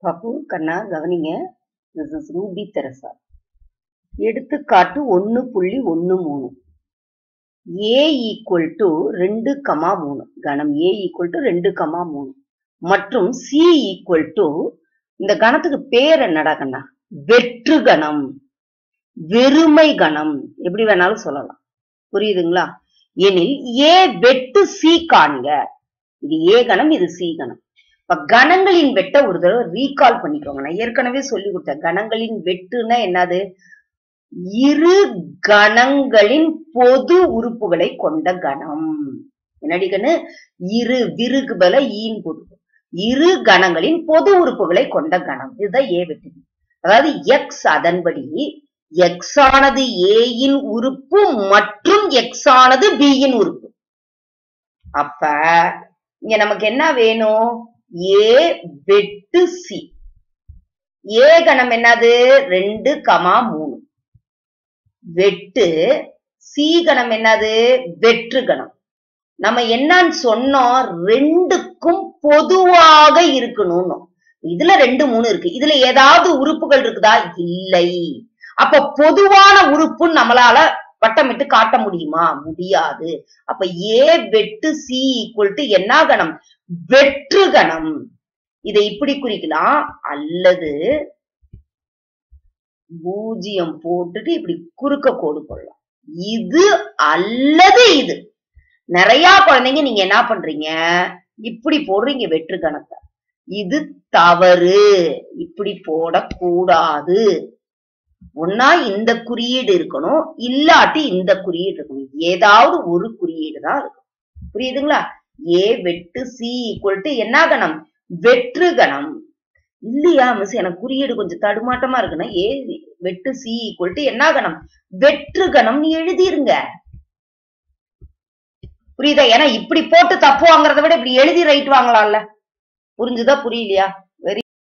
பாப்பு கண்ணா கவனிங்க this is Ruby Teresa எடுத்துக்காட்டு ஒன்னு புள்ளி ஒன்னு மூணு ஏ ஈக்குவல் டு ரெண்டு கமா மூணு கணம் ஏ ஈக்குவல் டு ரெண்டு கமா மூணு மற்றும் சி ஈக்குவல் டு இந்த கணத்துக்கு பேர் என்னடா கண்ணா வெற்று கணம் வெறுமை கணம் எப்படி வேணாலும் சொல்லலாம் புரியுதுங்களா எனில் ஏ வெட்டு சி காண்க இது ஏ கணம் இது சி கணம் இப்ப கணங்களின் வெட்ட ஒரு தடவை ரீகால் பண்ணிக்கோங்க நான் ஏற்கனவே சொல்லி கொடுத்தேன் கணங்களின் வெட்டுனா என்னது இரு கணங்களின் பொது உறுப்புகளை கொண்ட கணம் என்னடி கண்ணு இரு விருக்கு பல ஈன் போட்டு இரு கணங்களின் பொது உறுப்புகளை கொண்ட கணம் இதுதான் ஏ வெட்டு அதாவது எக்ஸ் அதன்படி எக்ஸ் ஆனது ஏயின் உறுப்பு மற்றும் எக்ஸ் ஆனது பியின் உறுப்பு அப்ப இங்க நமக்கு என்ன வேணும் ஏ வெட்டு சி ஏ கணம் என்னது ரெண்டு கமா மூணு வெட்டு சி கணம் என்னது வெற்று கணம் நம்ம என்னன்னு சொன்னோம் ரெண்டுக்கும் பொதுவாக இருக்கணும்னு இதுல ரெண்டு மூணு இருக்கு இதுல ஏதாவது உறுப்புகள் இருக்குதா இல்லை அப்ப பொதுவான உறுப்புன்னு நம்மளால வட்டமிட்டு காட்ட முடியுமா முடியாது அப்ப ஏ வெட்டு சி ஈக்குவல் டு என்ன கணம் வெற்று கணம் இதை இப்படி குறிக்கலாம் அல்லது பூஜ்ஜியம் போட்டுட்டு இப்படி குறுக்க கோடு போடலாம் இது அல்லது இது நிறைய குழந்தைங்க நீங்க என்ன பண்றீங்க இப்படி போடுறீங்க வெற்று கணத்தை இது தவறு இப்படி போடக்கூடாது ஒன்னா இந்த குறியீடு இருக்கணும் இல்லாட்டி இந்த குறியீடு இருக்கணும் ஏதாவது ஒரு குறியீடு தான் இருக்கும் புரியுதுங்களா ஏ வெட்டு சி ஈக்குவல் டு என்ன கணம் வெற்று கணம் இல்லையா மிஸ் எனக்கு குறியீடு கொஞ்சம் தடுமாட்டமா இருக்குன்னா ஏ வெட்டு சி ஈக்குவல் டு என்ன கணம் வெற்று கணம் எழுதிருங்க புரியுதா ஏன்னா இப்படி போட்டு தப்பு வாங்குறத விட இப்படி எழுதி ரைட் வாங்கலாம்ல புரிஞ்சுதா புரியலையா